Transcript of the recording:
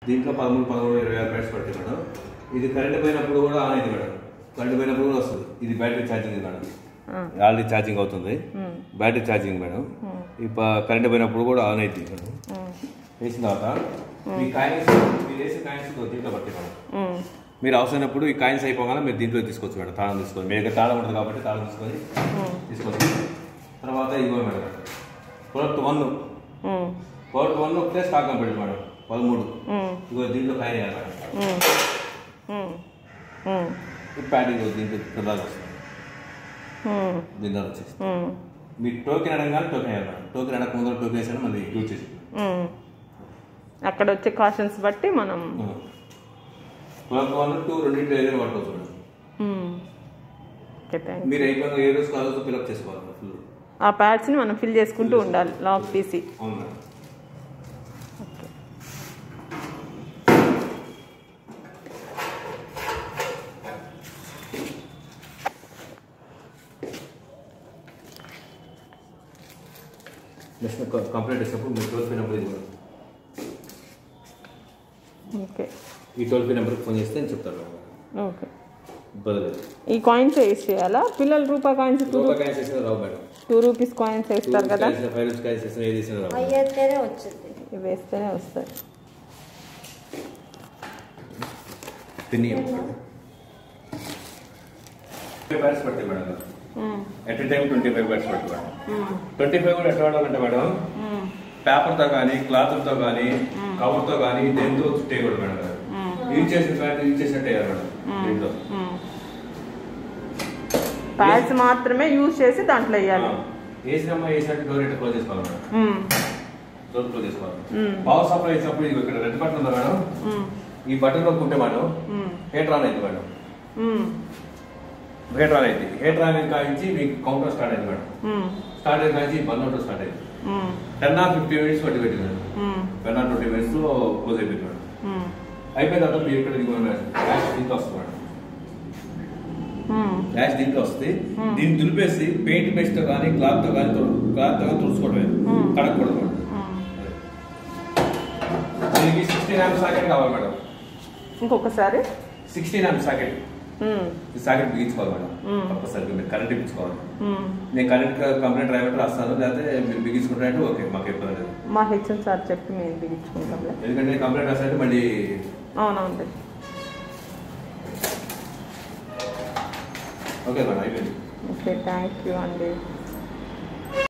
దీంట్లో పదమూడు పదమూడు ఇరవై ఆరు బ్యాట్స్ పడతాయి మేడం ఇది కరెంట్ పోయినప్పుడు కూడా ఆన్ అయింది మేడం కరెంట్ పోయినప్పుడు కూడా వస్తుంది ఇది battery charging madam already charging అవుతుంది బ్యాటరీ ఛార్జింగ్ మేడం ఇప్పుడు కరెంట్ పోయినప్పుడు కూడా ఆన్ అవుతుంది మేడం వేసిన తర్వాత మీ కాయిన్స్ మీరు వేసిన కాయిన్స్ దీంట్లో పడతాయి మేడం మీరు అవసరమైనప్పుడు ఈ కాయిన్స్ అయిపోగానే మీరు దీంట్లో తీసుకోవచ్చు మేడం తాళం తీసుకొని మీ దగ్గర తాళం ఉంటుంది కాబట్టి తాళం తీసుకొని తీసుకోవచ్చు తర్వాత ఇదిగో madam product one product one ఒకటే స్టాక్ కంపెనీ మేడం పదమూడు ఇదిగో దీంట్లో కాయిన్ వేయాలి మేడం ఈ ప్యాడింగ్ దీంట్లో కింద వస్తుంది దీంట్లో వచ్చేసి మీరు టోకెన్ అడగానే టోకెన్ వేయాలి మేడం టోకెన్ అడగక ముందు టోకెన్ వేసాను మళ్ళీ యూజ్ చేసి అక్కడ వచ్చే కాషన్స్ బట్టి మనం ప్రోడక్ట్ వన్ టూ రెండింటిలో ఏదైనా పట్టుకోవచ్చు మేడం ఓకే థ్యాంక్ మీరు అయిపోయిన ఏ రోజు కాదు ఫిల్అప్ చేసుకోవాలి మేడం ఫుల్ ఆ ప్యాడ్స్ని మనం ఫిల్ చేసుకుంటూ ఉండాలి లాక్ తీసి అవును మేడం నెక్స్ట్ కంప్లీట్ చేసినప్పుడు మీరు టోల్ ఫ్రీ నెంబర్ ఇది కూడా ఓకే ఈ టోల్ ఫ్రీ నెంబర్కి ఫోన్ చేస్తే నేను చెప్తాను మేడం ఓకే ఇబ్బంది లేదు ఈ కాయిన్స్ వేసి చేయాలా పిల్లలు రూపాయి కాయిన్స్ టూ రూపాయి కాయిన్స్ వేసిన రావు మేడం టూ రూపీస్ కాయిన్స్ వేస్తారు కదా ఫైవ్ రూపీస్ కాయిన్స్ వేసిన ఏది వేసిన రావు అయ్యేస్తేనే వచ్చింది ఇవి వేస్తేనే వస్తాయి పిన్ని బ్యాట్స్ పడతాయి madam at time twenty five pads పడతాయి మేడం ట్వంటీ ఫైవ్ కూడా ఎట్లా వాడాలంటే మేడం పేపర్తో కానీ క్లాత్తో కానీ కవర్తో కానీ దేంతో చుట్టేయకూడదు మేడం గారు యూజ్ చేసిన ప్యాట్ యూజ్ చేసినట్టు వేయాలి మేడం దీంతో ప్యాడ్స్ మాత్రమే యూజ్ చేసి దాంట్లో వేయాలి వేసినమ్మా వేసినట్టు డోర్ ఎట్లా క్లోజ్ చేసుకోవాలి మేడం మ్మ్. డోర్ క్లోజ్ చేసుకోవాలి పవర్ సప్లై ఇచ్చినప్పుడు ఇది ఇక్కడ రెడ్ బటన్ ఉందా మేడం మ్మ్. ఈ బటన్ నొక్కుంటే మేడం మ్మ్. హీటర్ ఆన్ అయింది మేడం మ్మ్. హీటర్ ఆన్ అయింది హీటర్ ఆన్ అయిన కాంచి మీకు కౌంటర్ స్టార్ట్ అయింది మేడం మ్మ్. స్టార్ట్ అయిన కాంచి వన్ అవుట్ స్టార్ట్ అయింది మ్మ్. టెన్ ఆర్ ఫిఫ్టీ మినిట్స్ పట్టి పెట్టింది మేడం మ్మ్. టెన్ ఆర్ ట్వంటీ మినిట్స్ లో క్లోజ్ అయిపోయింది మేడం మ్మ్. అయిపోయిన తర్వాత మీరు ఇక్కడ దిగువ గ్యాస్ దీంట్లో వస్తుంది మేడం మ్మ్. గ్యాస్ దీంట్లో వస్తుంది దీన్ని దులిపేసి పెయింట్ పేస్ట్ తో కానీ క్లాత్ తో కానీ క్లాత్ తో కానీ తుడుచుకోవడమే Hmm. కడగకూడదు మేడం మ్మ్. దీనికి సిక్స్టీన్ యామ్ సాకెట్ కావాలి మేడం ఇంకొకసారి సిక్స్టీన్ యామ్ సాకెట్ మ్మ్. ఈ సాకెట్ బిగించుకోవాలి మేడం Hmm. తప్పనిసరిగా మీరు కరెంట్ ఇప్పించుకోవాలి మ్మ్. నేను కరెంట్ కంప్లైంట్ డ్రైవర్ రాస్తాను లేకపోతే మీరు బిగించుకుంటే ఓకే మాకు ఇబ్బంది లేదు మా హెచ్ఎం సార్ చెప్పి మేము దిగించుకుంటాంలే ఎందుకంటే కంప్లైంట్ రాసినట్టు మళ్ళీ అవునవును ఓకే మేడం అయిపోయింది ఓకే థ్యాంక్ యూ అండి